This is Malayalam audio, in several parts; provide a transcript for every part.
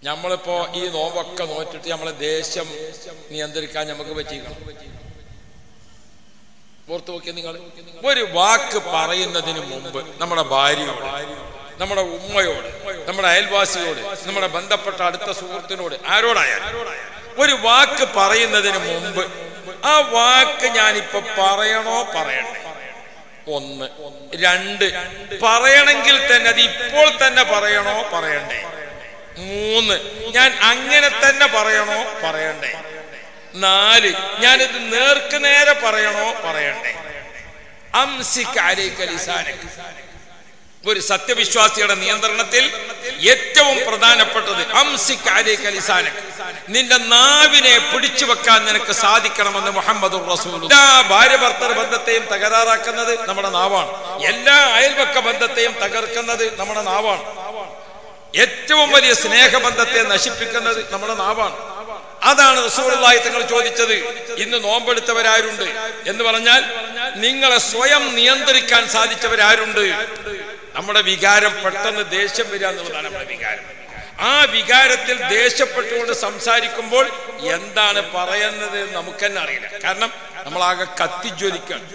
നമ്മളിപ്പോ ഈ നോമ്പൊക്കെ നോറ്റിട്ട് നമ്മളെ ദേഷ്യം നിയന്ത്രിക്കാൻ നമുക്ക് പറ്റിക്കണം ഓർത്ത് നോക്കിയ നിങ്ങൾ ഒരു വാക്ക് പറയുന്നതിന് മുമ്പ് നമ്മുടെ ഭാര്യയോട് നമ്മുടെ ഉമ്മയോട് നമ്മുടെ അയൽവാസിയോട് നമ്മുടെ ബന്ധപ്പെട്ട അടുത്ത സുഹൃത്തിനോട് ആരോടായാലും ഒരു വാക്ക് പറയുന്നതിന് മുമ്പ് ആ വാക്ക് ഞാനിപ്പോ പറയണോ പറയണ്ടേ ഒന്ന് രണ്ട് പറയണമെങ്കിൽ തന്നെ അത് ഇപ്പോൾ തന്നെ പറയണോ പറയണ്ടേ മൂന്ന് ഞാൻ അങ്ങനെ തന്നെ പറയണോ പറയണ്ടേ നാല് ഞാനിത് നേർക്ക് നേരെ പറയണോ പറയണ്ടേ അംസിക് അലൈക ലിസാനക്. ഒരു സത്യവിശ്വാസിയുടെ നിയന്ത്രണത്തിൽ ഏറ്റവും പ്രധാനപ്പെട്ടത് അംസിക് അലൈക ലിസാനക്. നിന്റെ നാവിനെ പിടിച്ചു വെക്കാൻ നിനക്ക് സാധിക്കണമെന്ന് മുഹമ്മദ് റസൂൽ എല്ലാ ഭാര്യ ഭർത്തൃ ബന്ധത്തെയും തകരാറാക്കുന്നത് നമ്മുടെ നാവാണ് എല്ലാ അയൽവക്ക ബന്ധത്തെയും തകർക്കുന്നത് നമ്മുടെ നാവാണ് ഏറ്റവും വലിയ സ്നേഹബന്ധത്തെ നശിപ്പിക്കുന്നത് നമ്മുടെ നാവാണ് അതാണ് റസൂലുള്ളാഹി തങ്ങൾ ചോദിച്ചത് ഇന്ന് നോമ്പെടുത്തവരാരുണ്ട് എന്ന് പറഞ്ഞാൽ നിങ്ങളെ സ്വയം നിയന്ത്രിക്കാൻ സാധിച്ചവരാരുണ്ട് നമ്മുടെ വികാരം പെട്ടെന്ന് ദേഷ്യം വരിക എന്നുള്ളതാണ് നമ്മുടെ വികാരം ആ വികാരത്തിൽ ദേഷ്യപ്പെട്ടുകൊണ്ട് സംസാരിക്കുമ്പോൾ എന്താണ് പറയുന്നത് എന്ന് നമുക്ക് തന്നെ അറിയില്ല കാരണം നമ്മളാകെ കത്തിജ്വലിക്കണം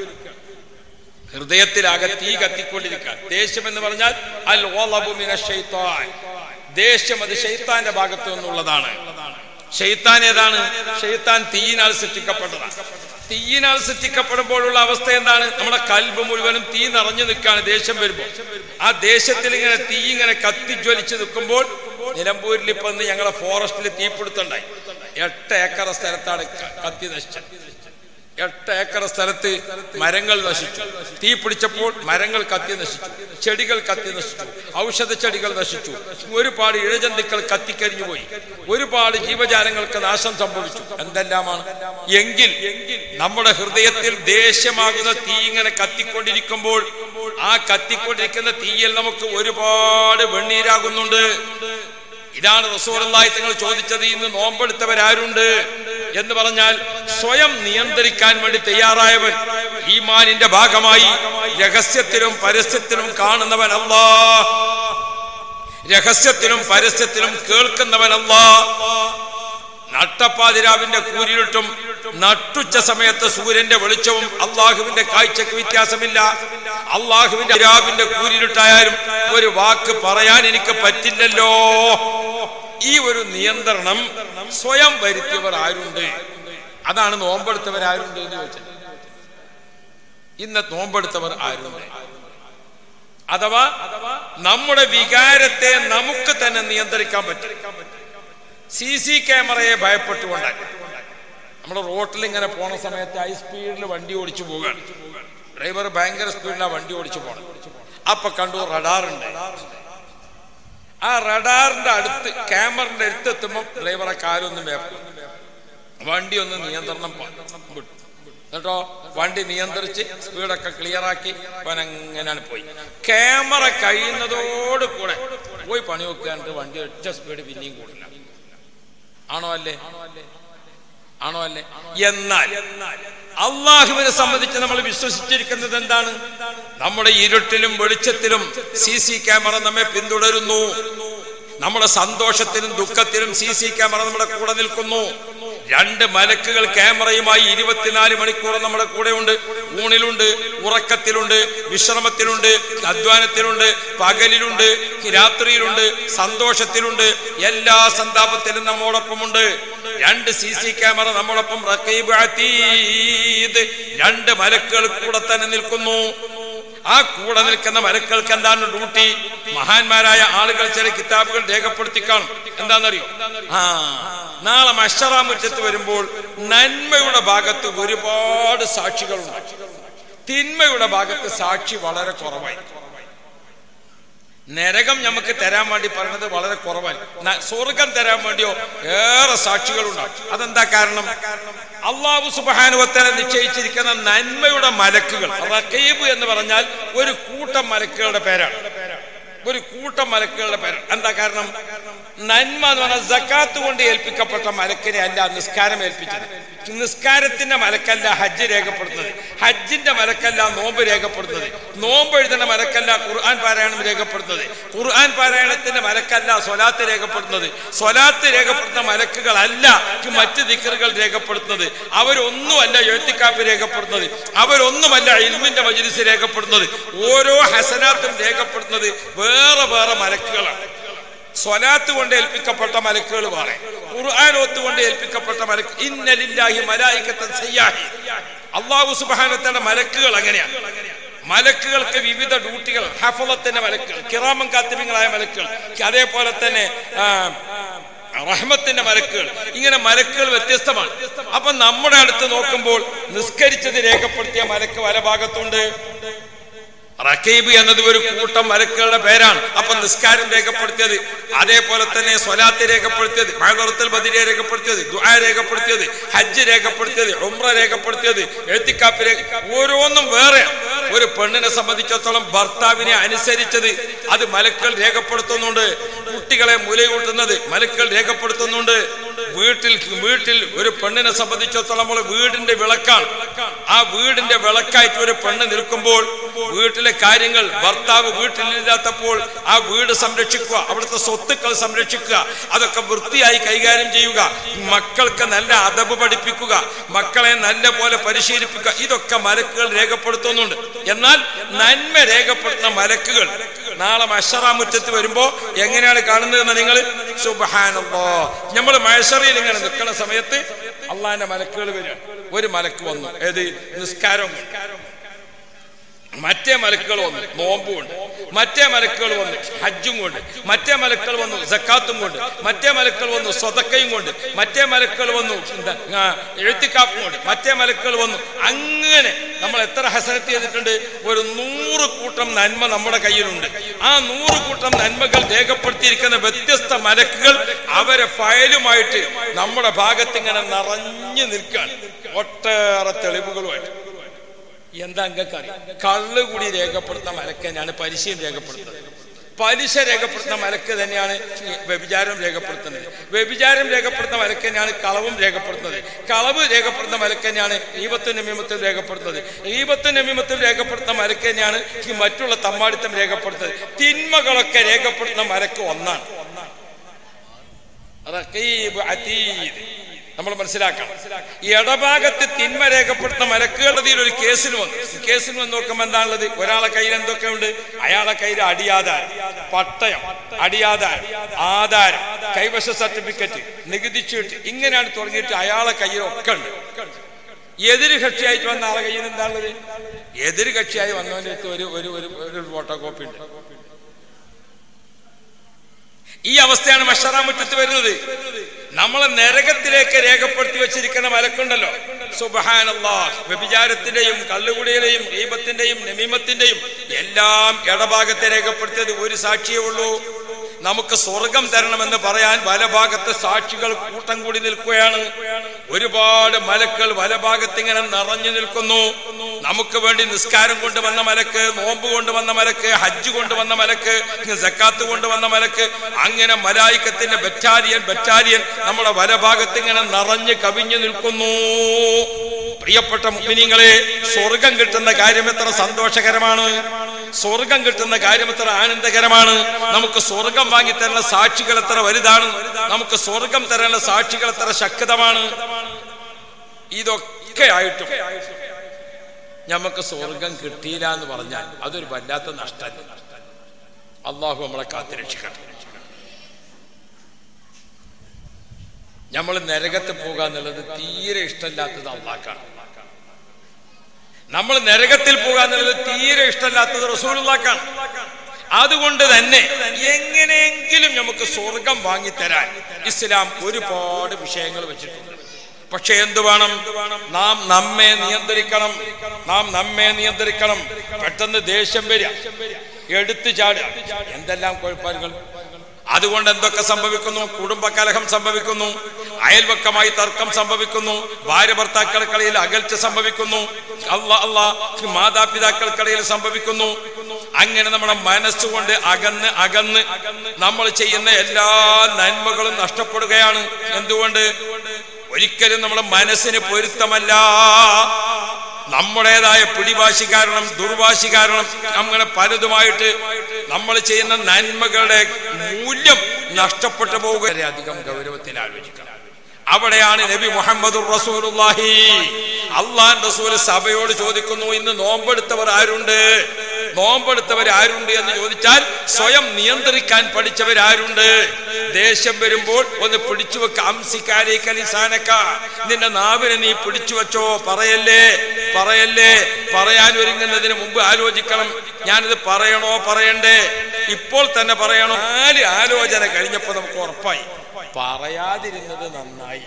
ഹൃദയത്തിലാകെ തീ കത്തിക്കൊണ്ടിരിക്കുക ദേഷ്യം എന്ന് പറഞ്ഞാൽ അൽ ഓളബു മിന ശൈത്താൻ ദേഷ്യം അത് ഷെയ്ത്താന്റെ ഭാഗത്തു നിന്നുള്ളതാണ് ഷെയ്ത്താൻ ഏതാണ് ഷെയ്ത്താൻ തീയിനാൽ സൃഷ്ടിക്കപ്പെട്ടതാണ് തീയിനാൽ സൃഷ്ടിക്കപ്പെടുമ്പോഴുള്ള അവസ്ഥ എന്താണ് നമ്മുടെ കൽബ് മുഴുവനും തീ നിറഞ്ഞു നിൽക്കുകയാണ് ദേഷ്യം വരുമ്പോൾ ആ ദേഷ്യത്തിൽ ഇങ്ങനെ തീ ഇങ്ങനെ കത്തിജ്വലിച്ച് നിൽക്കുമ്പോൾ നിലമ്പൂരിൽ ഇപ്പൊ ഇന്ന് ഞങ്ങളെ ഫോറസ്റ്റിൽ തീപിടുത്തുണ്ടായി എട്ട് ഏക്കർ സ്ഥലത്താണ് ക- കത്തി നശിച്ചത് എട്ട് ഏക്കർ സ്ഥലത്ത് മരങ്ങൾ നശിച്ചു തീ പിടിച്ചപ്പോൾ മരങ്ങൾ കത്തി നശിച്ചു ചെടികൾ കത്തി നശിച്ചു ഔഷധ ചെടികൾ നശിച്ചു ഒരുപാട് ഇഴജന്തുക്കൾ കത്തിക്കരിഞ്ഞു പോയി ഒരുപാട് ജീവജാലങ്ങൾക്ക് നാശം സംഭവിച്ചു എന്തെല്ലാമാണ് എങ്കിൽ നമ്മുടെ ഹൃദയത്തിൽ ദേഷ്യമാകുന്ന തീ ഇങ്ങനെ കത്തിക്കൊണ്ടിരിക്കുമ്പോൾ ആ കത്തിക്കൊണ്ടിരിക്കുന്ന തീയിൽ നമുക്ക് ഒരുപാട് വെണ്ണീരാകുന്നുണ്ട് ഇതാണ് റസൂലുള്ളാഹി തങ്ങൾ ചോദിച്ചത് ഇന്ന് നോമ്പെടുത്തവരാരുണ്ട് എന്ന് പറഞ്ഞാൽ സ്വയം നിയന്ത്രിക്കാൻ വേണ്ടി തയ്യാറായവൻ ഈമാനിന്റെ ഭാഗമായി രഹസ്യത്തിലും പരസ്യത്തിലും കാണുന്നവൻ അല്ലാ രഹസ്യത്തിലും പരസ്യത്തിലും കേൾക്കുന്നവനല്ലാ നട്ടപ്പാതിരാവിന്റെ കൂരിരുട്ടും നട്ടുച്ച സമയത്ത് സൂര്യന്റെ വെളിച്ചവും അള്ളാഹുവിന്റെ കാഴ്ചക്ക് വ്യത്യാസമില്ല അള്ളാഹുവിന്റെ രാവിന്റെ കൂരിരുട്ടായാലും ഒരു വാക്ക് പറയാൻ എനിക്ക് പറ്റില്ലല്ലോ ഈ ഒരു നിയന്ത്രണം സ്വയം വരുത്തിയവർ ആരുണ്ട് അതാണ് നോമ്പെടുത്തവർ ആരുണ്ട് എന്ന് ചോദിച്ചത് ഇന്ന് നോമ്പെടുത്തവർ ആരുണ്ട് അഥവാ നമ്മുടെ വികാരത്തെ നമുക്ക് തന്നെ നിയന്ത്രിക്കാൻ പറ്റും സി സി ക്യാമറയെ ഭയപ്പെട്ടുകൊണ്ടാണ് നമ്മുടെ റോട്ടിൽ ഇങ്ങനെ പോണ സമയത്ത് ഹൈ സ്പീഡിൽ വണ്ടി ഓടിച്ചു പോവുകയാണ് ഡ്രൈവർ ഭയങ്കര സ്പീഡിലാണ് വണ്ടി ഓടിച്ചു പോകണം അപ്പൊ കണ്ടു റഡാറുണ്ട് ആ റഡാറിന്റെ അടുത്ത് ക്യാമറിന്റെ അടുത്തെത്തുമ്പോൾ ഡ്രൈവറെ കാലൊന്നും വേപ്പം വണ്ടി ഒന്ന് നിയന്ത്രണം പ- വിട്ടു കേട്ടോ വണ്ടി നിയന്ത്രിച്ച് സ്പീഡൊക്കെ ക്ലിയർ ആക്കി അവൻ അങ്ങനെയാണ് പോയി ക്യാമറ കഴിയുന്നതോട് കൂടെ പോയി പണി വെക്കാണ്ട് വണ്ടി ഒറ്റ സ്പീഡ് പിന്നെയും കൂടില്ല ആണോ അല്ലേ ആണോ അല്ലേ എന്നാൽ അള്ളാഹുവിനെ സംബന്ധിച്ച് നമ്മൾ വിശ്വസിച്ചിരിക്കുന്നത് എന്താണ് നമ്മുടെ ഇരുട്ടിലും വെളിച്ചത്തിലും സി സി ക്യാമറ നമ്മെ പിന്തുടരുന്നു നമ്മുടെ സന്തോഷത്തിലും ദുഃഖത്തിലും സി സി ക്യാമറ നമ്മുടെ കൂടെ നിൽക്കുന്നു രണ്ട് മലക്കുകൾ ക്യാമറയുമായി ഇരുപത്തിനാല് മണിക്കൂർ നമ്മുടെ കൂടെയുണ്ട് ഊണിലുണ്ട് ഉറക്കത്തിലുണ്ട് വിശ്രമത്തിലുണ്ട് അധ്വാനത്തിലുണ്ട് പകലിലുണ്ട് രാത്രിയിലുണ്ട് സന്തോഷത്തിലുണ്ട് എല്ലാ സന്താപത്തിലും നമ്മോടൊപ്പമുണ്ട് രണ്ട് സി സി ക്യാമറ നമ്മോടൊപ്പം റഖീബ് അതീദ് രണ്ട് മലക്കുകൾ കൂടെ തന്നെ നിൽക്കുന്നു ആ കൂടെ നിൽക്കുന്ന മലക്കൾക്ക് എന്താണ് ഡ്യൂട്ടി മഹാന്മാരായ ആളുകൾ ചില കിതാബുകൾ രേഖപ്പെടുത്തി കാണും എന്താണെന്നറിയോ ആ നാളെ മഷറാമുറ്റത്ത് വരുമ്പോൾ നന്മയുടെ ഭാഗത്ത് ഒരുപാട് സാക്ഷികളുണ്ട് തിന്മയുടെ ഭാഗത്ത് സാക്ഷി വളരെ കുറവായി നരകം നമുക്ക് തരാൻ വേണ്ടി പറയുന്നത് വളരെ കുറവാണ് ന- സ്വർഗം തരാൻ വേണ്ടിയോ ഏറെ സാക്ഷികളുണ്ടാവും അതെന്താ കാരണം അള്ളാഹു സുബാനുവത്തല നിശ്ചയിച്ചിരിക്കുന്ന നന്മയുടെ മലക്കുകൾ റക്കീബ് എന്ന് പറഞ്ഞാൽ ഒരു കൂട്ടം മലക്കുകളുടെ പേരാണ് ഒരു കൂട്ടം മലക്കുകളുടെ പേരാണ് എന്താ കാരണം നന്മ എന്ന് പറഞ്ഞാൽ ജക്കാത്ത് കൊണ്ട് ഏൽപ്പിക്കപ്പെട്ട മലക്കിനെ അല്ല നിസ്കാരം ഏൽപ്പിച്ചത് നിസ്കാരത്തിന്റെ മലക്കല്ല ഹജ്ജ് രേഖപ്പെടുത്തുന്നത് ഹജ്ജിന്റെ മലക്കല്ല നോമ്പ് രേഖപ്പെടുത്തുന്നത് നോമ്പ് എഴുതുന്ന മലക്കല്ല ഖുർആൻ പാരായണം രേഖപ്പെടുത്തുന്നത് ഖുർആൻ പാരായണത്തിന്റെ മലക്കല്ല സ്വലാത്ത് രേഖപ്പെടുത്തുന്നത് സ്വലാത്ത് രേഖപ്പെടുത്തുന്ന മലക്കുകളല്ല മറ്റ് ദിക്കറുകൾ രേഖപ്പെടുത്തുന്നത് അവരൊന്നുമല്ല എഴുത്തിക്കാപ്പ് രേഖപ്പെടുത്തുന്നത് അവരൊന്നുമല്ല ഇൽമിന്റെ മജിലിസ് രേഖപ്പെടുത്തുന്നത് ഓരോ ഹസനാത്തും രേഖപ്പെടുത്തുന്നത് വേറെ വേറെ മലക്കുകളാണ് സ്വലാത്ത് കൊണ്ട് ഏൽപ്പിക്കപ്പെട്ട മലക്കുകൾ വേറെ ഖുർആൻ ഒത്തുകൊണ്ട് ഏൽപ്പിക്കപ്പെട്ട മലക്ക് ഇന്നലില്ലാഹി മലായിക്കത്തൻ സയ്യാഹി അള്ളാഹു സുബാനത്തിന്റെ മലക്കുകൾ അങ്ങനെയാണ് മലക്കുകൾക്ക് വിവിധ ഡ്യൂട്ടികൾ ഹഫലത്തിന്റെ മലക്കുകൾ കിറാമം കാത്തിമിങ്ങളായ മലക്കുകൾ അതേപോലെ തന്നെ ആ, റഹ്മത്തിന്റെ മലക്കുകൾ ഇങ്ങനെ മലക്കുകൾ വ്യത്യസ്തമാണ് അപ്പൊ നമ്മുടെ അടുത്ത് നോക്കുമ്പോൾ നിസ്കരിച്ചത് രേഖപ്പെടുത്തിയ മലക്ക് വലഭാഗത്തുണ്ട് റക്കീബ് എന്നത് ഒരു കൂട്ടം മലക്കുകളുടെ പേരാണ് അപ്പൊ നിസ്കാരം രേഖപ്പെടുത്തിയത് അതേപോലെ തന്നെ സ്വലാത്ത് രേഖപ്പെടുത്തിയത് മഴത്തുൽ ബദിരെ രേഖപ്പെടുത്തിയത് ദുആ രേഖപ്പെടുത്തിയത് ഹജ്ജ് രേഖപ്പെടുത്തിയത് ഉംറ രേഖപ്പെടുത്തിയത് എഴുത്തിക്കാപ്പ് രേഖ ഓരോന്നും വേറെ ഒരു പെണ്ണിനെ സംബന്ധിച്ചിടത്തോളം ഭർത്താവിനെ അനുസരിച്ചത് അത് മലക്കൾ രേഖപ്പെടുത്തുന്നുണ്ട് കുട്ടികളെ മുലയൂട്ടുന്നത് മലക്കൾ രേഖപ്പെടുത്തുന്നുണ്ട് വീട്ടിൽ വീട്ടിൽ ഒരു പെണ്ണിനെ സംബന്ധിച്ചിടത്തോളം നമ്മൾ വീടിന്റെ വിളക്കാണ് ആ വീടിന്റെ വിളക്കായിട്ട് ഒരു പെണ്ണ് നിൽക്കുമ്പോൾ വീട്ടിലെ കാര്യങ്ങൾ ഭർത്താവ് വീട്ടിലില്ലാത്തപ്പോൾ ആ വീട് സംരക്ഷിക്കുക അവിടുത്തെ സ്വത്തുക്കൾ സംരക്ഷിക്കുക അതൊക്കെ വൃത്തിയായി കൈകാര്യം ചെയ്യുക മക്കൾക്ക് നല്ല അതബ് പഠിപ്പിക്കുക മക്കളെ നല്ല പോലെ പരിശീലിപ്പിക്കുക ഇതൊക്കെ മലക്കുകൾ രേഖപ്പെടുത്തുന്നുണ്ട് എന്നാൽ നന്മ രേഖപ്പെടുത്തുന്ന മലക്കുകൾ നാളെ മഷറാമുറ്റത്ത് വരുമ്പോ എങ്ങനെയാണ് കാണുന്നതെന്ന് നിങ്ങൾ സുബഹാനല്ലോ നമ്മൾ മഴഷറിയിൽ ഇങ്ങനെ നിൽക്കുന്ന സമയത്ത് അള്ളാന്റെ മലക്കുകൾ വരിക ഒരു മലക്ക് വന്നു ഏത് നിസ്കാരം മറ്റേ മലക്കുകൾ വന്നു നോമ്പും ഉണ്ട് മറ്റേ മലക്കുകൾ വന്നു ഹജ്ജും കൊണ്ട് മറ്റേ മലക്കുകൾ വന്നു സക്കാത്തും കൊണ്ട് മറ്റേ മലക്കുകൾ വന്നു സ്വതക്കയും കൊണ്ട് മറ്റേ മലക്കുകൾ വന്നു എന്താ, ആ, എഴുത്തിക്കാപ്പും കൊണ്ട് മറ്റേ മലക്കുകൾ വന്നു അങ്ങനെ നമ്മൾ എത്ര ഹസനത്ത് ചെയ്തിട്ടുണ്ട് ഒരു നൂറ് കൂട്ടം നന്മ നമ്മുടെ കയ്യിലുണ്ട് ആ നൂറ് കൂട്ടം നന്മകൾ രേഖപ്പെടുത്തിയിരിക്കുന്ന വ്യത്യസ്ത മലക്കുകൾ അവരെ ഫയലുമായിട്ട് നമ്മുടെ ഭാഗത്ത് ഇങ്ങനെ നിറഞ്ഞു നിൽക്കുകയാണ് ഒട്ടേറെ തെളിവുകളുമായിട്ട് എന്താ അംഗക്കാരി കള്ള് കൂടി രേഖപ്പെടുത്തുന്ന മലക്ക് തന്നെയാണ് പലിശയും രേഖപ്പെടുത്തുന്നത് പലിശ രേഖപ്പെടുത്തുന്ന മലക്ക് തന്നെയാണ് ഈ വ്യഭിചാരം രേഖപ്പെടുത്തുന്നത് വ്യഭിചാരം രേഖപ്പെടുത്തുന്ന മലക്ക് തന്നെയാണ് കളവും രേഖപ്പെടുത്തുന്നത് കളവ് രേഖപ്പെടുത്തുന്ന മലക്ക് തന്നെയാണ് ഈപത്തും നമീമത്തും രേഖപ്പെടുത്തുന്നത് ഈപത്തും നമീമത്തും രേഖപ്പെടുത്തുന്ന മലക്ക് തന്നെയാണ് ഈ മറ്റുള്ള തമ്മാടിത്തം രേഖപ്പെടുത്തുന്നത് തിന്മകളൊക്കെ രേഖപ്പെടുത്തുന്ന മലക്ക് ഒന്നാണ് റഖീബ് അതീദ് നമ്മൾ മനസ്സിലാക്കണം ഈ ഇടഭാഗത്ത് തിന്മ രേഖപ്പെടുത്തുന്ന മലക്കുകളുടെ ഒരു കേസിന് വന്നു കേസിന് വന്ന് നോക്കുമ്പോൾ എന്താണുള്ളത് ഒരാളെ കയ്യിൽ എന്തൊക്കെ ഉണ്ട് അയാളെ കയ്യിൽ അടിയാധാരം പട്ടയം അടിയാധാരം ആധാരം കൈവശ സർട്ടിഫിക്കറ്റ് നികുതി ചീട്ട് ഇങ്ങനെയാണ് തുടങ്ങിയിട്ട് അയാളെ കയ്യിൽ ഒക്കെ ഉണ്ട് എതിര് കക്ഷിയായിട്ട് വന്ന ആളെ കയ്യിൽ നിന്ന് എന്താണുള്ളത് എതിര് കക്ഷിയായി വന്നവന്റെ അടുത്ത് ഒരു ഒരു ഒരു ഒരു ഫോട്ടോ കോപ്പി ഉണ്ട് ഈ അവസ്ഥയാണ് മഷറാമുറ്റത്ത് വരുന്നത് നമ്മളെ നരകത്തിലേക്ക് രേഖപ്പെടുത്തി വെച്ചിരിക്കുന്ന മലക്കുണ്ടല്ലോ സുബഹാനല്ലാ വ്യഭിചാരത്തിന്റെയും കള്ളുകുടിയുടെയും ദീപത്തിന്റെയും നമീമത്തിന്റെയും എല്ലാം ഇടഭാഗത്തെ രേഖപ്പെടുത്തിയത് ഒരു സാക്ഷിയേ ഉള്ളൂ നമുക്ക് സ്വർഗം തരണമെന്ന് പറയാൻ വലഭാഗത്ത് സാക്ഷികൾ കൂട്ടം കൂടി നിൽക്കുകയാണ് ഒരുപാട് മലക്കൾ വലഭാഗത്ത് ഇങ്ങനെ നിറഞ്ഞു നിൽക്കുന്നു നമുക്ക് വേണ്ടി നിസ്കാരം കൊണ്ടുവന്ന മലക്ക് നോമ്പ് കൊണ്ടുവന്ന മലക്ക് ഹജ്ജ് കൊണ്ടുവന്ന മലക്ക് ജക്കാത്ത് കൊണ്ടുവന്ന മലക്ക് അങ്ങനെ മലായിക്കത്തിന്റെ ബറ്റാലിയൻ ബറ്റാലിയൻ നമ്മുടെ വലഭാഗത്ത് ഇങ്ങനെ നിറഞ്ഞ് കവിഞ്ഞു നിൽക്കുന്നു പ്രിയപ്പെട്ട മുഗ്മിനിങ്ങളെ സ്വർഗം കിട്ടുന്ന കാര്യം എത്ര സന്തോഷകരമാണ് സ്വർഗം കിട്ടുന്ന കാര്യം എത്ര ആനന്ദകരമാണ് നമുക്ക് സ്വർഗം വാങ്ങി തരുന്ന സാക്ഷികൾ എത്ര വലുതാണ് നമുക്ക് സ്വർഗം തരാനുള്ള സാക്ഷികൾ എത്ര ശക്തമാണ് ഇതൊക്കെ ആയിട്ടും നമുക്ക് സ്വർഗം കിട്ടിയില്ല എന്ന് പറഞ്ഞാൽ അതൊരു വല്ലാത്ത നഷ്ടം അള്ളാഹു നമ്മളെ കാത്തിരക്ഷിക്കട്ടെ നമ്മൾ നരകത്ത് പോകുക എന്നുള്ളത് തീരെ ഇഷ്ടമില്ലാത്തത് അള്ളാക്കാണ് നമ്മൾ നരകത്തിൽ പോകുക എന്നുള്ളത് തീരെ ഇഷ്ടമില്ലാത്തത് റസൂലുള്ളാക്കാണ് അതുകൊണ്ട് തന്നെ എങ്ങനെയെങ്കിലും നമുക്ക് സ്വർഗം വാങ്ങിത്തരാൻ ഇസ്ലാം ഒരുപാട് വിഷയങ്ങൾ വെച്ചിട്ടുണ്ട് പക്ഷെ എന്തു വേണം നാം നമ്മെ നിയന്ത്രിക്കണം നാം നമ്മെ നിയന്ത്രിക്കണം പെട്ടെന്ന് ദേഷ്യം വരിക എടുത്തു ചാടുക എന്തെല്ലാം കുഴപ്പങ്ങൾ അതുകൊണ്ട് എന്തൊക്കെ സംഭവിക്കുന്നു കുടുംബകലഹം സംഭവിക്കുന്നു അയൽവക്കമായി തർക്കം സംഭവിക്കുന്നു ഭാര്യ ഭർത്താക്കൾക്കിടയിൽ അകൽച്ച സംഭവിക്കുന്നു അല്ല അല്ല മാതാപിതാക്കൾക്കിടയിൽ സംഭവിക്കുന്നു അങ്ങനെ നമ്മുടെ മനസ്സുകൊണ്ട് അകന്ന് അകന്ന് നമ്മൾ ചെയ്യുന്ന എല്ലാ നന്മകളും നഷ്ടപ്പെടുകയാണ് എന്തുകൊണ്ട് ഒരിക്കലും നമ്മുടെ മനസ്സിന് പൊരുത്തമല്ല നമ്മുടേതായ പിടിവാശി കാരണം ദുർവാശി കാരണം അങ്ങനെ പലതുമായിട്ട് നമ്മൾ ചെയ്യുന്ന നന്മകളുടെ മൂല്യം നഷ്ടപ്പെട്ടു പോവുക അധികം ഗൗരവത്തിൽ ആലോചിക്കണം അവിടെയാണ് നബി മുഹമ്മദ് റസൂലുള്ളാഹി അള്ളാൻ റസൂൽ സഭയോട് ചോദിക്കുന്നു ഇന്ന് നോമ്പെടുത്തവർ ആരുണ്ട് നോമ്പെടുത്തവർ ആരുണ്ട് എന്ന് ചോദിച്ചാൽ സ്വയം നിയന്ത്രിക്കാൻ പഠിച്ചവർ ആരുണ്ട് ദേഷ്യം വരുമ്പോൾ ഒന്ന് പിടിച്ചു വെക്ക അംസിക്കാരി കലിസാനക്ക നിന്റെ നാവിനെ നീ പിടിച്ചു വെച്ചോ പറയല്ലേ പറയല്ലേ പറയാൻ ഒരുങ്ങുന്നതിന് മുമ്പ് ആലോചിക്കണം ഞാനിത് പറയണോ പറയണ്ടേ ഇപ്പോൾ തന്നെ പറയണോ നാല് ആലോചന കഴിഞ്ഞപ്പോ നമുക്ക് ഉറപ്പായി പറയാതിരുന്നത് നന്നായി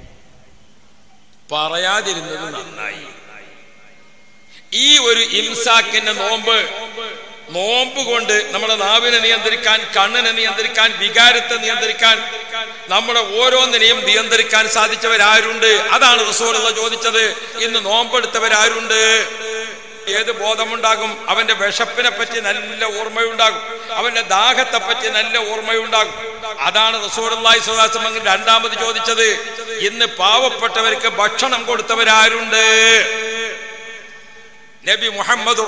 പറയാതിരുന്നത് നന്നായി ഈ ഒരു ഇംസാക്കിന്റെ നോമ്പ് നോമ്പ് കൊണ്ട് നമ്മുടെ നാവിനെ നിയന്ത്രിക്കാൻ കണ്ണിനെ നിയന്ത്രിക്കാൻ വികാരത്തെ നിയന്ത്രിക്കാൻ നമ്മുടെ ഓരോന്നിനെയും നിയന്ത്രിക്കാൻ സാധിച്ചവരാരുണ്ട് അതാണ് റസൂലുള്ള ചോദിച്ചത് ഇന്ന് നോമ്പെടുത്തവരാരുണ്ട് ഏത് ബോധമുണ്ടാകും അവന്റെ വിശപ്പിനെ പറ്റി നല്ല ഓർമ്മയുണ്ടാകും അവന്റെ ദാഹത്തെ പറ്റി നല്ല ഓർമ്മയുണ്ടാകും അതാണ് റസൂലുള്ളാഹി സ്വല്ലല്ലാഹു അലൈഹി വസല്ലം രണ്ടാമത് ചോദിച്ചത് ഇന്ന് പാവപ്പെട്ടവർക്ക് ഭക്ഷണം കൊടുത്തവരാരുണ്ട് നബി മുഹമ്മദ്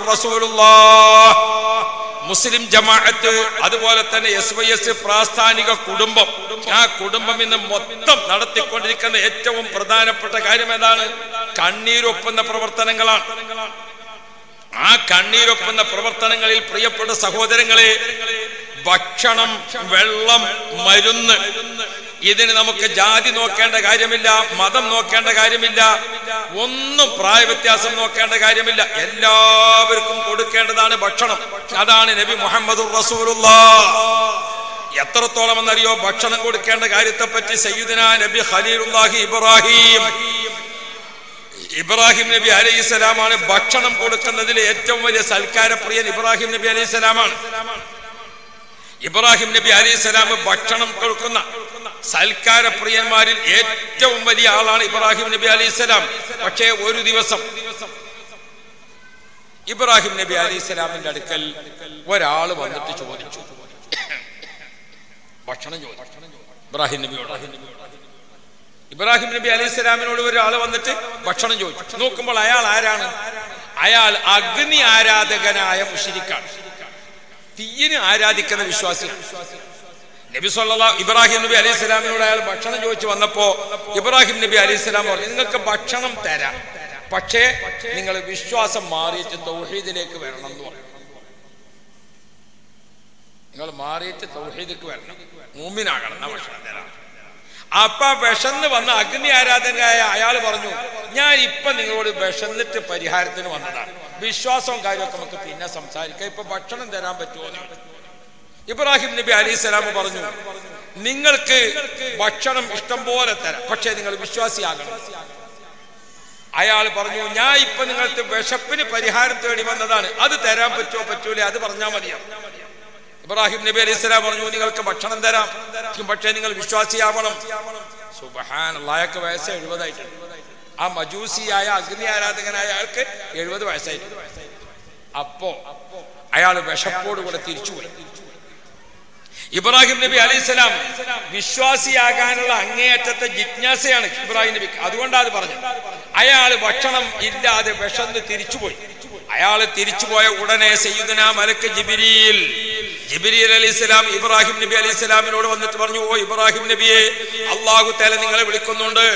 മുസ്ലിം ജമാഅത്ത് അതുപോലെ തന്നെ എസ് വൈ എസ് പ്രാസ്ഥാനിക കുടുംബം ആ കുടുംബം ഇന്ന് മൊത്തം നടത്തിക്കൊണ്ടിരിക്കുന്ന ഏറ്റവും പ്രധാനപ്പെട്ട കാര്യം ഏതാണ് കണ്ണീരൊപ്പുന്ന പ്രവർത്തനങ്ങളാണ് ആ കണ്ണീരൊപ്പുന്ന പ്രവർത്തനങ്ങളിൽ പ്രിയപ്പെട്ട സഹോദരങ്ങളെ ഭക്ഷണം വെള്ളം മരുന്ന് ഇതിന് നമുക്ക് ജാതി നോക്കേണ്ട കാര്യമില്ല മതം നോക്കേണ്ട കാര്യമില്ല ഒന്നും പ്രായ വ്യത്യാസം നോക്കേണ്ട കാര്യമില്ല എല്ലാവർക്കും കൊടുക്കേണ്ടതാണ് ഭക്ഷണം അതാണ് നബി മുഹമ്മദ് റസൂലുള്ള എത്രത്തോളം എന്നറിയോ ഭക്ഷണം കൊടുക്കേണ്ട കാര്യത്തെ പറ്റി സയ്യിദന നബി ഖലീലുല്ലാഹി ഇബ്രാഹിം ഇബ്രാഹിം നബി അലൈഹി സ്വലാമാണ് ഭക്ഷണം കൊടുക്കുന്നതിൽ ഏറ്റവും വലിയ സൽക്കാരപ്രിയൻ ഇബ്രാഹിം നബി അലൈഹി സ്വലാമാണ് ഇബ്രാഹിം നബി അലൈഹി സ്വലാം ഭക്ഷണം കൊടുക്കുന്ന സൽക്കാരപ്രിയന്മാരിൽ ഏറ്റവും വലിയ ആളാണ് ഇബ്രാഹിം നബി അലൈഹി സ്വലാം പക്ഷേ ഒരു ദിവസം ഇബ്രാഹിം നബി അലൈഹി സ്വലാമിന്റെ അടുക്കൽ ഒരാൾ വന്നിട്ട് ചോദിച്ചു ഭക്ഷണം ചോദിച്ചു ഇബ്രാഹിം നബിയോട് ഇബ്രാഹിം നബി അലൈഹി സ്വലാമിനോട് ഒരാൾ വന്നിട്ട് ഭക്ഷണം ചോദിച്ചു നോക്കുമ്പോൾ അയാൾ ആരാണ് അയാൾ അഗ്നി ആരാധകനായ മുഷിരിക്കാണ് തീയിന് ആരാധിക്കുന്ന വിശ്വാസിയാണ് നബി സല്ലല്ലാ ഇബ്രാഹിം നബി അലൈഹി സ്വലാമിനോട് അയാൾ ഭക്ഷണം ചോദിച്ചു വന്നപ്പോ ഇബ്രാഹിം നബി അലൈഹി സ്വലാം പറഞ്ഞു നിങ്ങൾക്ക് ഭക്ഷണം തരാം പക്ഷേ നിങ്ങൾ വിശ്വാസം മാറിയിട്ട് തൗഹീദിലേക്ക് വരണം എന്ന് പറഞ്ഞു നിങ്ങൾ മാറിയിട്ട് തൗഹീദിലേക്ക് വരണം മൂമിനാകണം എന്നാ ഭക്ഷണം തരാം അപ്പൊ വിശന്ന് വന്ന അഗ്നി ആരാധകനായ അയാൾ പറഞ്ഞു ഞാൻ ഇപ്പൊ നിങ്ങളോട് വിശന്നിട്ട് പരിഹാരത്തിന് വന്നതാണ് വിശ്വാസവും കാര്യമൊക്കെ നമുക്ക് പിന്നെ സംസാരിക്കാം ഇപ്പൊ ഭക്ഷണം തരാൻ പറ്റുമോ എന്ന് ചോദിച്ചു. ഇബ്രാഹിം നബി അലൈഹി സ്വലാം പറഞ്ഞു നിങ്ങൾക്ക് ഭക്ഷണം ഇഷ്ടം പോലെ തരാം പക്ഷേ നിങ്ങൾ വിശ്വാസിയാകണം അയാൾ പറഞ്ഞു ഞാൻ ഇപ്പൊ നിങ്ങൾക്ക് വിശപ്പിന് പരിഹാരം തേടി വന്നതാണ് അത് തരാൻ പറ്റുമോ പറ്റൂലേ അത് പറഞ്ഞാൽ മതിയോ ഇബ്രാഹിം നബി അലൈഹി സ്വലാം പറഞ്ഞു നിങ്ങൾക്ക് ഭക്ഷണം തരാം പക്ഷേ നിങ്ങൾ വിശ്വാസിയാവണം സുബഹാൻ അയാൾക്ക് വയസ്സ് എഴുപതായിട്ടുണ്ട് ആ മജൂസിയായ അഗ്നി ആരാധകനായ അയാൾക്ക് എഴുപത് വയസ്സായിട്ടുണ്ട് അപ്പോ അയാൾ വിശപ്പോടുകൂടെ തിരിച്ചുപോയി ഇബ്രാഹിം നബി അലൈഹി സ്വലാം വിശ്വാസിയാകാനുള്ള അങ്ങേയറ്റത്തെ ജിജ്ഞാസയാണ് ഇബ്രാഹിം നബി അതുകൊണ്ടാണ് അത് പറഞ്ഞത് അയാൾ ഭക്ഷണം ഇല്ലാതെ വിശന്ന് തിരിച്ചുപോയി അയാൾ തിരിച്ചുപോയ ഉടനെ സയ്യിദുന മലക്ക് ജിബിരിയിൽ ജിബിരിൽ അലൈഹി സ്വലാം ഇബ്രാഹിം നബി അലൈഹി സ്വലാമിനോട് വന്നിട്ട് പറഞ്ഞു ഓ ഇബ്രാഹിം നബിയെ അള്ളാഹു തല നിങ്ങളെ വിളിക്കുന്നുണ്ട്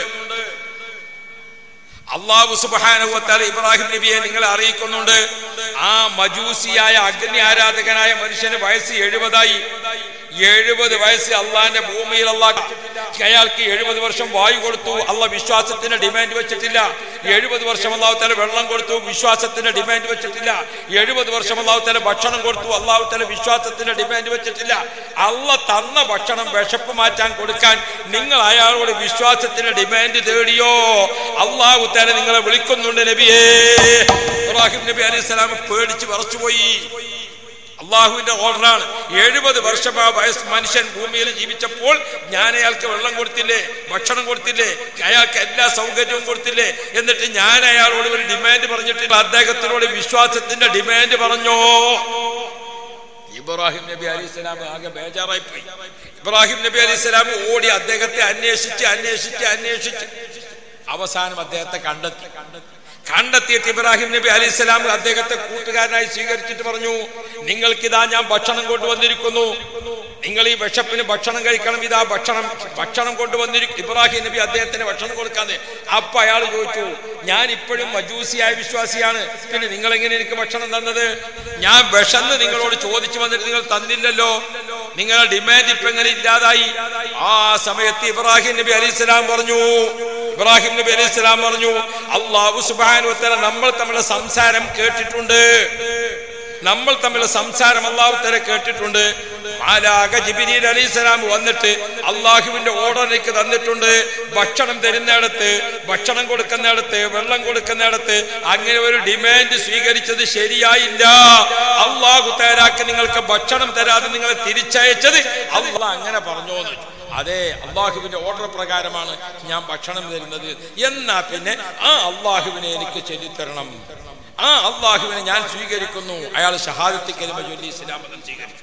അള്ളാഹു സുബാനുവത്താൽ ഇബ്രാഹിം നബിയെ നിങ്ങളെ അറിയിക്കുന്നുണ്ട് ആ മജൂസിയായ അഗ്നി ആരാധകനായ മനുഷ്യന് വയസ്സ് എഴുപതായി എഴുപത് വയസ്സ് അള്ളാന്റെ ഭൂമിയിൽ അള്ളാഹ് അയാൾക്ക് എഴുപത് വർഷം വായു കൊടുത്തു അള്ള വിശ്വാസത്തിന് ഡിമാൻഡ് വെച്ചിട്ടില്ല എഴുപത് വർഷം അള്ളാഹു തല വെള്ളം കൊടുത്തു വിശ്വാസത്തിന് ഡിമാൻഡ് വെച്ചിട്ടില്ല എഴുപത് വർഷം അള്ളാഹു തല ഭക്ഷണം കൊടുത്തു അള്ളാഹു തല വിശ്വാസത്തിന് ഡിമാൻഡ് വെച്ചിട്ടില്ല അള്ള തന്ന ഭക്ഷണം വിശപ്പ് മാറ്റാൻ കൊടുക്കാൻ നിങ്ങൾ അയാളോട് വിശ്വാസത്തിന് ഡിമാൻഡ് തേടിയോ അള്ളാഹു തല നിങ്ങളെ വിളിക്കുന്നുണ്ട് നബിയേ ഇബ്രാഹിം നബി അലൈഹി സ്വലാം പേടിച്ച് വിറച്ചുപോയി അള്ളാഹുവിന്റെ ഓർഡറാണ് എഴുപത് വർഷം ആ വയസ്സ് മനുഷ്യൻ ഭൂമിയിൽ ജീവിച്ചപ്പോൾ ഞാൻ അയാൾക്ക് വെള്ളം കൊടുത്തില്ലേ ഭക്ഷണം കൊടുത്തില്ലേ അയാൾക്ക് എല്ലാ സൗകര്യവും കൊടുത്തില്ലേ എന്നിട്ട് ഞാൻ അയാളോട് ഒരു ഡിമാൻഡ് പറഞ്ഞിട്ടില്ല അദ്ദേഹത്തിനോട് വിശ്വാസത്തിന്റെ ഡിമാൻഡ് പറഞ്ഞോ ഇബ്രാഹിം നബി അലി സ്വലാം ആകെ ബേജാറായി പോയി ഇബ്രാഹിം നബി അലി സ്വലാം ഓടി അദ്ദേഹത്തെ അന്വേഷിച്ച് അന്വേഷിച്ച് അന്വേഷിച്ച് അവസാനം അദ്ദേഹത്തെ കണ്ടെത്തി കണ്ടെത്തിയിട്ട് ഇബ്രാഹിം നബി അലി സ്വലാം അദ്ദേഹത്തെ കൂട്ടുകാരനായി സ്വീകരിച്ചിട്ട് പറഞ്ഞു നിങ്ങൾക്കിതാ ഞാൻ ഭക്ഷണം കൊണ്ടുവന്നിരിക്കുന്നു നിങ്ങൾ ഈ വിശപ്പിന് ഭക്ഷണം കഴിക്കണം ഇതാ ഭക്ഷണം ഭക്ഷണം കൊണ്ടുവന്നിരിക്കും ഇബ്രാഹിം നബി അദ്ദേഹത്തിന് ഭക്ഷണം കൊടുക്കാന്ന് അപ്പൊ അയാൾ ചോദിച്ചു ഞാൻ ഇപ്പോഴും മജൂസിയായ വിശ്വാസിയാണ് പിന്നെ നിങ്ങൾ എങ്ങനെ എനിക്ക് ഭക്ഷണം തന്നത് ഞാൻ വിശന്ന് നിങ്ങളോട് ചോദിച്ചു വന്നിട്ട് നിങ്ങൾ തന്നില്ലല്ലോ നിങ്ങളുടെ ഡിമാൻഡ് ഇപ്പൊ എങ്ങനെ ഇല്ലാതായി ആ സമയത്ത് ഇബ്രാഹിം നബി അലി സ്വലാം പറഞ്ഞു ഇബ്രാഹിം നബി അലൈഹി സ്വലാം പറഞ്ഞു അള്ളാഹു സുബാനു തല നമ്മൾ തമ്മിലുള്ള സംസാരം കേട്ടിട്ടുണ്ട് നമ്മൾ തമ്മിലുള്ള സംസാരം അള്ളാഹു തല കേട്ടിട്ടുണ്ട് മാലാക ജിബിരിൽ അലൈഹി സ്വലാം വന്നിട്ട് അള്ളാഹുവിന്റെ ഓർഡർ എനിക്ക് തന്നിട്ടുണ്ട് ഭക്ഷണം തരുന്നിടത്ത് ഭക്ഷണം കൊടുക്കുന്നിടത്ത് വെള്ളം കൊടുക്കുന്നിടത്ത് അങ്ങനെ ഒരു ഡിമാൻഡ് സ്വീകരിച്ചത് ശരിയായില്ല അള്ളാഹു തേരാക്ക് നിങ്ങൾക്ക് ഭക്ഷണം തരാതെ നിങ്ങളെ തിരിച്ചയച്ചത് അള്ളാഹ് അങ്ങനെ പറഞ്ഞോന്ന് അതെ അള്ളാഹുവിന്റെ ഓർഡർ പ്രകാരമാണ് ഞാൻ ഭക്ഷണം തരുന്നത് എന്നാ പിന്നെ ആ അള്ളാഹുവിനെ എനിക്ക് ചൊല്ലിത്തരണം ആ അള്ളാഹുവിനെ ഞാൻ സ്വീകരിക്കുന്നു അയാൾ ഷഹാദത്തി കരിമ ചൊല്ലി ഇസ്ലാം മതം സ്വീകരിച്ചു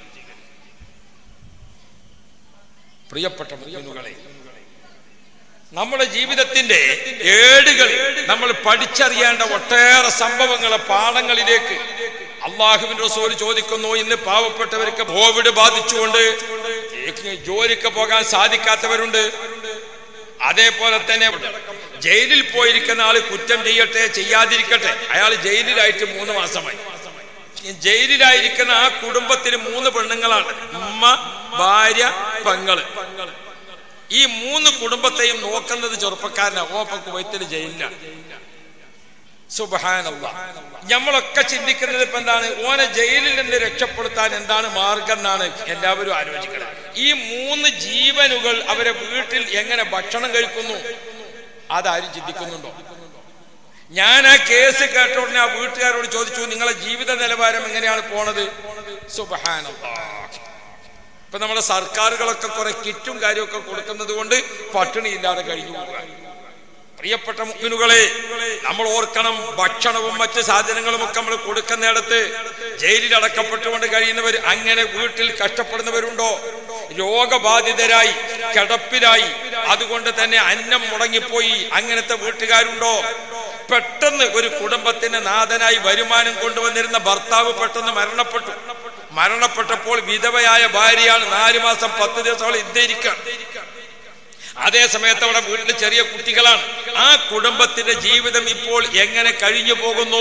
പ്രിയപ്പെട്ട മുസ്ലിമുകളെ നമ്മുടെ ജീവിതത്തിന്റെ ഏടുകളിൽ നമ്മൾ പഠിച്ചറിയേണ്ട ഒട്ടേറെ സംഭവങ്ങളെ പാഠങ്ങളിലേക്ക് അള്ളാഹുവിന്റെ റസൂൽ ചോദിക്കുന്നു ഇന്ന് പാവപ്പെട്ടവർക്ക് കോവിഡ് ബാധിച്ചുകൊണ്ട് ജോലിക്ക് പോകാൻ സാധിക്കാത്തവരുണ്ട് അതേപോലെ തന്നെ ജയിലിൽ പോയിരിക്കുന്ന ആള് കുറ്റം ചെയ്യട്ടെ ചെയ്യാതിരിക്കട്ടെ അയാൾ ജയിലിലായിട്ട് മൂന്ന് മാസമായി ജയിലിലായിരിക്കുന്ന ആ കുടുംബത്തിന് മൂന്ന് പെണ്ണുങ്ങളാണ് ഉമ്മ ഭാര്യ പെങ്ങള് ഈ മൂന്ന് കുടുംബത്തെയും നോക്കുന്നത് ചെറുപ്പക്കാരനാ ഓപ്പ കുവൈത്തിൽ ജയിലിലാണ് സുബഹാനല്ല നമ്മളൊക്കെ ചിന്തിക്കുന്നത് ഇപ്പൊ എന്താണ് ഓനെ ജയിലിൽ നിന്ന് രക്ഷപ്പെടുത്താൻ എന്താണ് മാർഗം എന്നാണ് എല്ലാവരും ആലോചിക്കുന്നത് ഈ മൂന്ന് ജീവനുകൾ അവരെ വീട്ടിൽ എങ്ങനെ ഭക്ഷണം കഴിക്കുന്നു അതാരും ചിന്തിക്കുന്നുണ്ടോ ഞാൻ ആ കേസ് കേട്ട ഉടനെ ആ വീട്ടുകാരോട് ചോദിച്ചു നിങ്ങളെ ജീവിത നിലവാരം എങ്ങനെയാണ് പോണത് സുബഹാനല്ലാ ഇപ്പൊ നമ്മുടെ സർക്കാരുകളൊക്കെ കുറെ കിറ്റും കാര്യമൊക്കെ കൊടുക്കുന്നത് കൊണ്ട് പട്ടിണി ഇല്ലാതെ കഴിഞ്ഞു പോകാൻ പ്രിയപ്പെട്ട മുഗ്മിനുകളെ നമ്മൾ ഓർക്കണം ഭക്ഷണവും മറ്റ് സാധനങ്ങളും ഒക്കെ നമ്മൾ കൊടുക്കുന്നിടത്ത് ജയിലിൽ അടക്കപ്പെട്ടുകൊണ്ട് കഴിയുന്നവർ അങ്ങനെ വീട്ടിൽ കഷ്ടപ്പെടുന്നവരുണ്ടോ രോഗബാധിതരായി കിടപ്പിലായി അതുകൊണ്ട് തന്നെ അന്നം മുടങ്ങിപ്പോയി അങ്ങനത്തെ വീട്ടുകാരുണ്ടോ പെട്ടെന്ന് ഒരു കുടുംബത്തിന് നാഥനായി വരുമാനം കൊണ്ടുവന്നിരുന്ന ഭർത്താവ് പെട്ടെന്ന് മരണപ്പെട്ടു മരണപ്പെട്ടപ്പോൾ വിധവയായ ഭാര്യയാണ് നാല് മാസം പത്ത് ദിവസം അവൾ ഇద్దരിക്കാൻ അതേ സമയത്ത് അവിടെ വീട്ടിൽ ചെറിയ കുട്ടികളാണ് ആ കുടുംബത്തിന്റെ ജീവിതം ഇപ്പോൾ എങ്ങനെ കഴിഞ്ഞു പോകുന്നു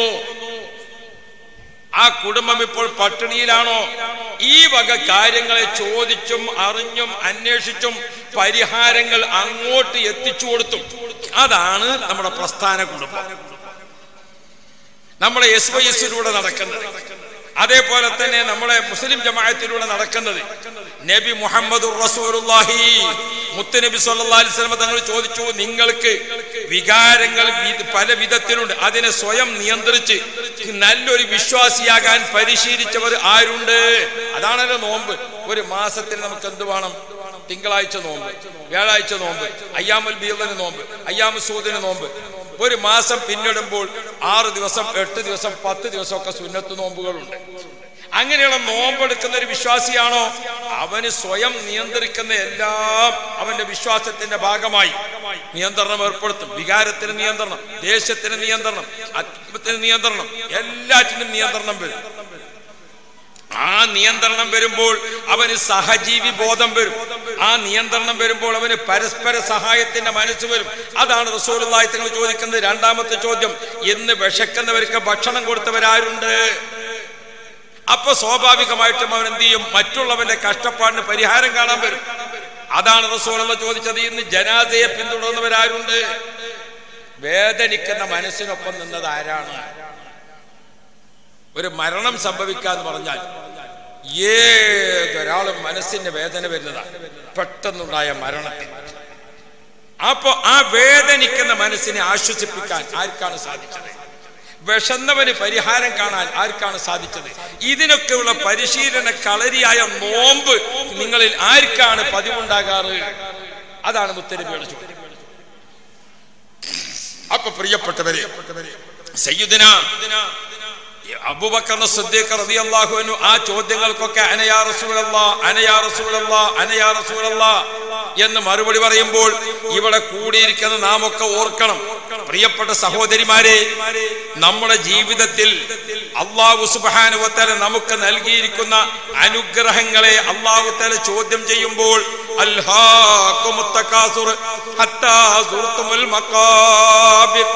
ആ കുടുംബം ഇപ്പോൾ പട്ടിണിയിലാണോ ഈ വക കാര്യങ്ങളെ ചോദിച്ചും അറിഞ്ഞും അന്വേഷിച്ചും പരിഹാരങ്ങൾ അങ്ങോട്ട് എത്തിച്ചു കൊടുത്തും അതാണ് നമ്മുടെ പ്രസ്ഥാന കുടുംബം നമ്മുടെ എസ് വൈ എസിലൂടെ നടക്കുന്നത് അതേപോലെ തന്നെ നമ്മുടെ മുസ്ലിം ജമാഅത്തിലൂടെ നടക്കുന്നത് നബി മുഹമ്മദ് റസൂലുള്ളാഹി മുത്തുനബി സല്ലല്ലാഹു അലൈഹി വസല്ലം തങ്ങൾ ചോദിച്ചു നിങ്ങൾക്ക് വികാരങ്ങൾ വി- പല വിധത്തിലുണ്ട് അതിനെ സ്വയം നിയന്ത്രിച്ച് നല്ലൊരു വിശ്വാസിയാകാൻ പരിശീലിച്ചവർ ആരുണ്ട് അതാണല്ലോ നോമ്പ് ഒരു മാസത്തിൽ നമുക്ക് എന്ത് വേണം തിങ്കളാഴ്ച നോമ്പ് വ്യാഴാഴ്ച നോമ്പ് അയ്യാമുൽ ബീദിന് നോമ്പ് അയ്യാമു സൂദിന് നോമ്പ് ഒരു മാസം പിന്നിടുമ്പോൾ ആറ് ദിവസം എട്ട് ദിവസം പത്ത് ദിവസമൊക്കെ സുന്നത്ത് നോമ്പുകളുണ്ട് അങ്ങനെയുള്ള നോമ്പെടുക്കുന്ന ഒരു വിശ്വാസിയാണോ അവന് സ്വയം നിയന്ത്രിക്കുന്ന എല്ലാം അവന്റെ വിശ്വാസത്തിന്റെ ഭാഗമായി നിയന്ത്രണം ഏർപ്പെടുത്തും വികാരത്തിന് നിയന്ത്രണം ദേശത്തിന് നിയന്ത്രണം അത്ഭുതത്തിന് നിയന്ത്രണം എല്ലാറ്റിനും നിയന്ത്രണം വരും ആ നിയന്ത്രണം വരുമ്പോൾ അവന് സഹജീവി ബോധം വരും ആ നിയന്ത്രണം വരുമ്പോൾ അവന് പരസ്പര സഹായത്തിന്റെ മനസ്സ് വരും അതാണ് റസൂലുള്ളാഹി തങ്ങൾ ചോദിക്കുന്നത് രണ്ടാമത്തെ ചോദ്യം ഇന്ന് വിശക്കുന്നവർക്ക് ഭക്ഷണം കൊടുത്തവരാരുണ്ട് അപ്പൊ സ്വാഭാവികമായിട്ടും അവൻ എന്ത് ചെയ്യും മറ്റുള്ളവന്റെ കഷ്ടപ്പാടിന് പരിഹാരം കാണാൻ വരും അതാണ് റസൂലുള്ള ചോദിച്ചത് ഇന്ന് ജനാസയെ പിന്തുടർന്നവരാരുണ്ട് വേദനിക്കുന്ന മനസ്സിനൊപ്പം നിന്നത് ആരാണ് ഒരു മരണം സംഭവിക്കാന്ന് പറഞ്ഞാൽ ഏതൊരാളും മനസ്സിന്റെ വേദന വരുന്നതാണ് പെട്ടെന്നുണ്ടായ മരണത്തിൽ അപ്പോ ആ വേദനിക്കുന്ന മനസ്സിനെ ആശ്വസിപ്പിക്കാൻ ആർക്കാണ് സാധിച്ചത് വിഷന്നവന് പരിഹാരം കാണാൻ ആർക്കാണ് സാധിച്ചത് ഇതിനൊക്കെയുള്ള പരിശീലന കളരിയായ നോമ്പ് നിങ്ങളിൽ ആർക്കാണ് പതിവുണ്ടാകാറ് അതാണ് മുത്തരബിയുടെ ചോദ്യം അപ്പൊ പ്രിയപ്പെട്ടവരെ സയ്യിദിന അബൂബക്കർ സിദ്ദീഖ് റളിയല്ലാഹു അൻഹു ആ ചോദ്യങ്ങൾക്കൊക്കെ അനയാ റസൂലല്ലാ അനയാ റസൂലല്ലാ അനയാ റസൂലല്ലാ എന്ന് മറുപടി പറയുമ്പോൾ ഇവിടെ കൂടിയിരിക്കുന്ന നാം ഒക്കെ ഓർക്കണം പ്രിയപ്പെട്ട സഹോദരിമാരെ നമ്മുടെ ജീവിതത്തിൽ അള്ളാഹു സുബാനുവത്തല നമുക്ക് നൽകിയിരിക്കുന്ന അനുഗ്രഹങ്ങളെ അള്ളാഹു തല ചോദ്യം ചെയ്യുമ്പോൾ അൽഹാഖുമുത്തകാസുർ ഹത്താ സുർത്തുമുൽ മഖാബിർ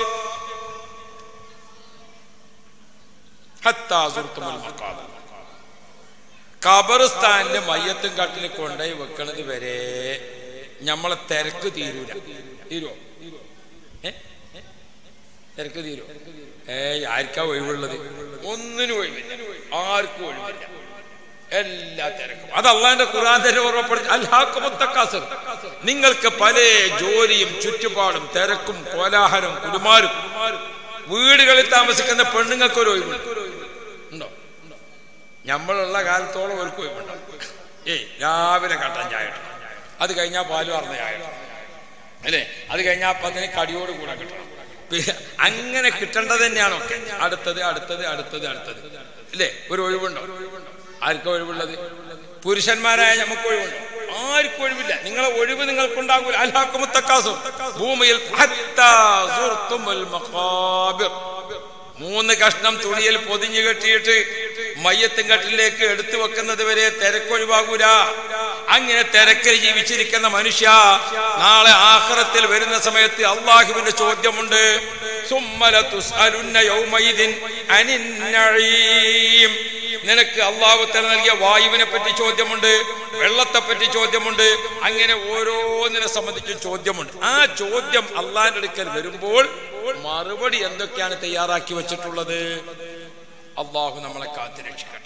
ഹത്താ സുർത്തുമുൽ മഖാബിർ ഖബർസ്ഥാനിലെ മയ്യത്തും കട്ടിൽ കൊണ്ടുപോയി വെക്കണത് വരെ നമ്മളെ തിരക്ക് തീരൂല തീരുവോ ഏ? ഏ? തിരക്ക് തീരോ ഏയ് ആർക്കാ ഒഴിവുള്ളത് ഒന്നിനും ഒഴിവില്ല ആർക്കും ഒഴിവില്ല എല്ലാ തിരക്കും അത് അള്ളാന്റെ ഖുർആൻ തന്നെ ഓർമ്മപ്പെടുത്തി അൽഹാക്കുമുത്തക്കാസർ നിങ്ങൾക്ക് പല ജോലിയും ചുറ്റുപാടും തിരക്കും കോലാഹലം കുടുമാരും വീടുകളിൽ താമസിക്കുന്ന പെണ്ണുങ്ങൾക്ക് ഒരു ഒഴിവുണ്ട് ഉണ്ടോ നമ്മളുള്ള കാലത്തോളം ഒരു ഒഴിവുണ്ടാവും ഏയ് രാവിലെ കട്ടൻ ചായ ഇടണം. അത് കഴിഞ്ഞാൽ പാല് പറഞ്ഞ ചായ ഇടണം. അല്ലേ അത് കഴിഞ്ഞാൽ അപ്പൊ അതിന് കടിയോട് കൂടെ കിട്ടണം പിന്നെ അങ്ങനെ കിട്ടേണ്ടത് തന്നെയാണോ അടുത്തത് അടുത്തത് അടുത്തത് അടുത്തത് അല്ലേ ഒരു ഒഴിവുണ്ടോ ആർക്കും ഒഴിവുള്ളത് പുരുഷന്മാരായ നമുക്ക് ഒഴിവുണ്ടോ ആർക്കും ഒഴിവില്ല നിങ്ങളെ ഒഴിവ് നിങ്ങൾക്കുണ്ടാകൂല അൽഹാക്കുമുത്തക്കാസും ഭൂമിയിൽ ഹത്താ സുർത്തുമുൽ മഖാബിർ. മൂന്ന് കഷ്ണം തുണിയിൽ പൊതിഞ്ഞു കെട്ടിയിട്ട് മയ്യത്തും കട്ടിലേക്ക് എടുത്തു വെക്കുന്നത് വരെ തിരക്കൊഴിവാകൂല അങ്ങനെ തിരക്കിൽ ജീവിച്ചിരിക്കുന്ന മനുഷ്യ നാളെ ആഖിറത്തിൽ വരുന്ന സമയത്ത് അള്ളാഹുവിന്റെ ചോദ്യമുണ്ട് സുമ്മല തുസ്അലുന്ന യൗമഇദിൻ അനിൻ നഈം. നിനക്ക് അള്ളാഹുത്തല നൽകിയ വായുവിനെ പറ്റി ചോദ്യമുണ്ട് വെള്ളത്തെ പറ്റി ചോദ്യമുണ്ട് അങ്ങനെ ഓരോന്നിനെ സംബന്ധിച്ചും ചോദ്യമുണ്ട് ആ ചോദ്യം അള്ളാഹിന്റെ അടുക്കൽ വരുമ്പോൾ മറുപടി എന്തൊക്കെയാണ് തയ്യാറാക്കി വെച്ചിട്ടുള്ളത് അള്ളാഹു നമ്മളെ കാത്തിരക്ഷിക്കട്ടെ